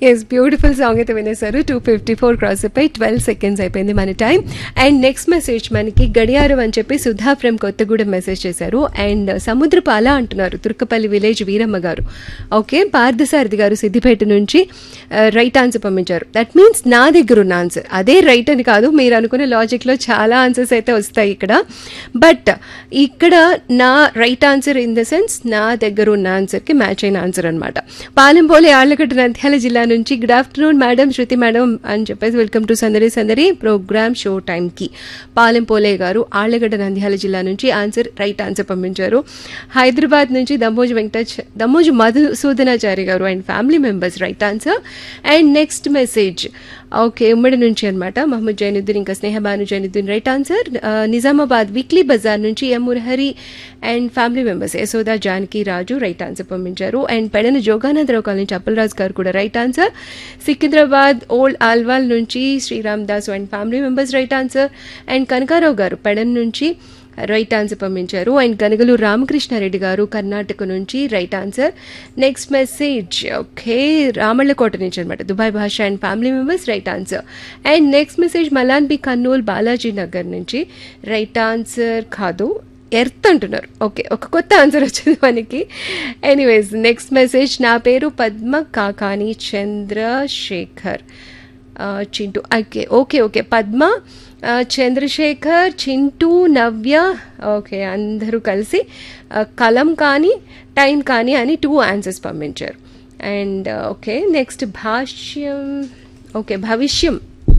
yes beautiful song అయితే వినేశారు two fifty four cross అయిపోయి ట్వెల్వ్ సెకండ్స్ అయిపోయింది మన టైం అండ్ నెక్స్ట్ మెసేజ్ మనకి గడియారం అని చెప్పి సుధా ఫ్రమ్ కొత్తగూడెం మెసేజ్ చేశారు అండ్ సముద్రపాల అంటున్నారు తుర్కపల్లి విలేజ్ వీరమ్మ గారు ఓకే పార్థసారథి గారు సిద్దిపేట నుంచి రైట్ ఆన్సర్ పంపించారు దట్ మీన్స్ నా దగ్గర ఉన్న ఆన్సర్ అదే రైట్ అని కాదు మీరు అనుకునే లాజిక్లో చాలా ఆన్సర్స్ అయితే వస్తాయి ఇక్కడ బట్ ఇక్కడ నా right answer in the sense నా దగ్గర ఉన్న ఆన్సర్కి మ్యాచ్ అయిన ఆన్సర్ అనమాట పాలెంపోలే ఆళ్లగడ్డ నంద్యాల జిల్లా నుంచి good afternoon madam Shruti madam అని చెప్పేసి వెల్కమ్ టు సందడి సందడి ప్రోగ్రామ్ షో టైంకి పాలెంపోలే గారు ఆళ్లగడ్డ నంద్యాల జిల్లా నుంచి ఆన్సర్ రైట్ ఆన్సర్ పంపించారు హైదరాబాద్ నుంచి Dammoju వెంకటాచ Dammoju Madhusudanachari garu and family members right answer and next message okay ఉమ్మడి నుంచి అనమాట మహమ్మద్ జైనుద్దీన్ ఇంకా Snehabanu Zainuddin right answer Nizamabad weekly bazaar నుంచి M Murahari and family members Yashoda Janaki Raju right answer పంపించారు అండ్ పెడన జోగానందరావు కాలనీ నుంచి అప్పలరాజు గారు కూడా right answer Secunderabad old Alwal నుంచి Sriram Das and family members right answer and Kanakarao garu Pedana నుంచి రైట్ ఆన్సర్ పంపించారు అండ్ గనగలు రామకృష్ణారెడ్డి గారు కర్ణాటక నుంచి right answer next message okay Ramallakota నుంచి అనమాట Dubai Basha and family members right answer and next message మలాన్ బి కన్నూల్ బాలాజీ నగర్ నుంచి రైట్ ఆన్సర్ కాదు ఎర్త్ అంటున్నారు ఓకే ఒక కొత్త ఆన్సర్ వచ్చింది మనకి ఎనీవేస్ నెక్స్ట్ మెసేజ్ నా పేరు Padma Kakani Chandrashekar Chintu okay okay okay Padma Chandrashekar Chintu Navya okay అందరూ కలిసి కలం కానీ టైం కానీ అని టూ ఆన్సర్స్ పంపించారు and okay next Bhashyam okay Bhavishyam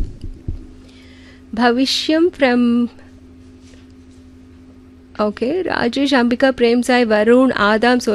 Bhavishyam from okay Rajesh Ambika Prem Sai Varun Adam